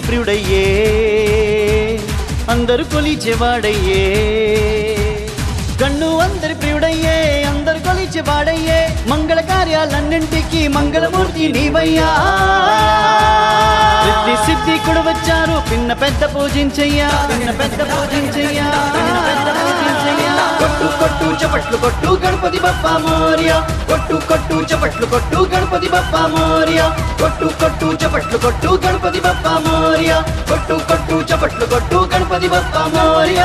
ప్రియుడయ్యే అందరు కొలిచేవాడయ్యే కన్ను అందరి ప్రియుడయ్యే అందరు కొలిచేవాడయ్యే మంగళ కార్యాలన్నింటికి మంగళమూర్తి నీవయ్యా సిద్ధి సిద్ధి కూడా వచ్చారు పిన్న పెద్ద పూజించయ్యా పిన్న పెద్ద పూజించయ్యా పిన్న పెద్ద పూజించయ్యా కొట్టు కొట్టు చపట్లు కొట్టు గణపతి బప్ప మోర్య కొట్టు కొట్టు చపట్లు కొట్టు గణపతి బప్ప మోర్య కొట్టు కొట్టు చపట్లు కొట్టు గణపతి బప్ప మోర్య కొట్టు కొట్టు చపట్లు కొట్టు Ganapati Bappa మోర్య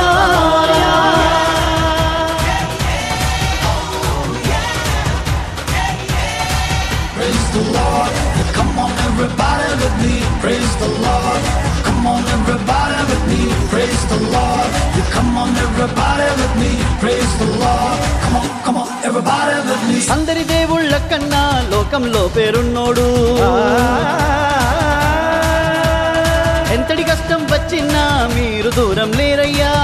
Praise the Lord. Come on, everybody with me. Praise the Lord. Come on, everybody with me. Praise the Lord. You come on, everybody with me. Praise the Lord. Come on, come on, everybody with me. అందరి దేవుళ్ళ కన్నా లోకంలో పేరున్నోడు ఎంతటి కష్టం వచ్చినా మీరు దూరం లేరయ్యా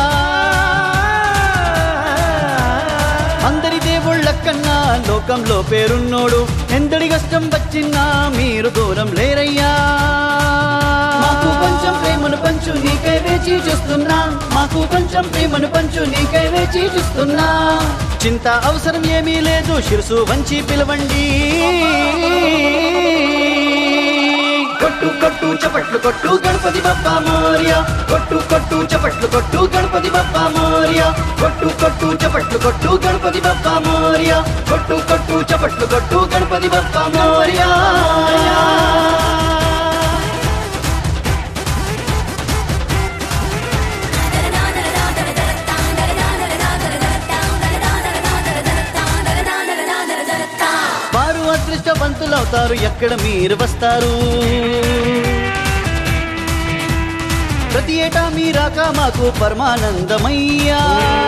అందరి దేవుళ్ళ కన్నా లోకంలో పేరున్నోడు ఎంతటి కష్టం వచ్చినా మీరు దూరం లేరయ్యా మాకు కొంచెం ప్రేమను పంచు నీకై వేచి చూస్తున్నా మాకు కొంచెం ప్రేమను పంచు నీకై వేచి చూస్తున్నా చింత అవసరం ఏమీ లేదు శిరసు వంచి పిలవండి కొట్టు కొట్టు చపట్లు కొట్టు గణపతి బప్ప మోర్య కొట్టు కొట్టు చపట్లు కొట్టు గణపతి బప్ప మోర్య కొట్టు కొట్టు చపట్లు కొట్టు గణపతి బప్ప మోర్య కొట్టు కొట్టు చపట్లు కొట్టు గణపతి బప్ప మోర్య వారు అదృష్టవంతులవుతారు ఎక్కడ మీరు వస్తారు ప్రతి ఏటా మీరాక మాకు పరమానందమయ్యా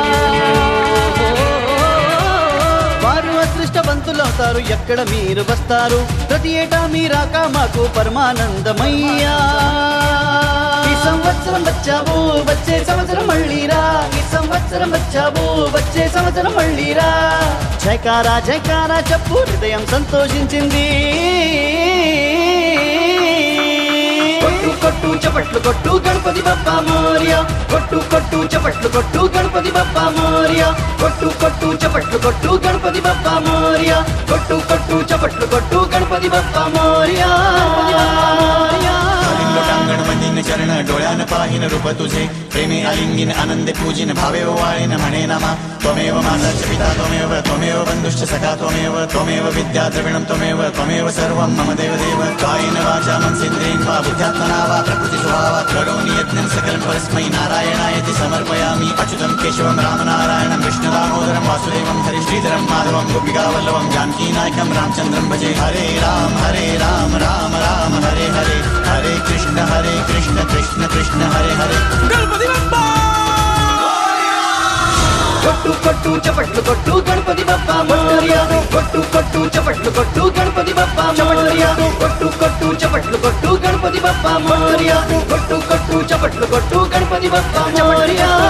వారు అదృష్టవంతులవుతారు ఎక్కడ మీరు వస్తారు ప్రతి ఏటా మీరాక మాకు పరమానందమయ్యా ఈ సంవత్సరం వచ్చావు వచ్చే సంవత్సరం మళ్ళీరా ఈ సంవత్సరం వచ్చావు వచ్చే సంవత్సరం మళ్ళీరా జయకారా జయకారా చెప్పు హృదయం సంతోషించింది కొట్టు కొట్టు చపట్లు కొట్టు గణపతి బప్ప మోర్య కొట్టు కొట్టు చపట్లు కొట్టు గణపతి బప్ప మోర్య కొట్టు కొట్టు చపట్లు కొట్టు గణపతి బప్ప మోర్య కొట్టు కొట్టు చపట్లు కొట్టు గణపతి బప్ప మోర్య लोटांगण मनीन चरण डोळ्यान पाहिन रूप तुझे प्रेमे आलिंगिन आनंदे पूजिन भावे वाळीन म्हणे नामा त्वमेव माता च पिता त्वमेव त्वमेव बन्धुश्च सखा त्वमेव त्वमेव विद्या द्रविणं त्वमेव त्वमेव सर्वं मम देवदेव कायेन वाचा मनसेन्द्रियेण वा बुद्ध्यात्मना वा प्रकृति स्वभावात् करोमि यज्ञं सकलं परस्मै नारायणायति समर्पयामि अच्युतं केशवं रामनारायणं विष्णुदामोदरं वासुदेवं हरि श्रीधरं माधवं गोपिकावल्लभं जानकीनायकं रामचन्द्रं भजे हरे राम हरे राम राम राम हरे हरे हरे कृष्ण हरे कृष्ण कृष्ण कृष्ण हरे हरे కొట్టు కొట్టు చపట్లు కొట్టు గణపతి బప్ప మోర్య కొట్టు కొట్టు చపట్లు కొట్టు గణపతి బప్ప మోర్య కొట్టు కొట్టు చపట్లు కొట్టు గణపతి బప్ప మోర్య కొట్టు కొట్టు చపట్లు కొట్టు గణపతి బప్ప మోర్య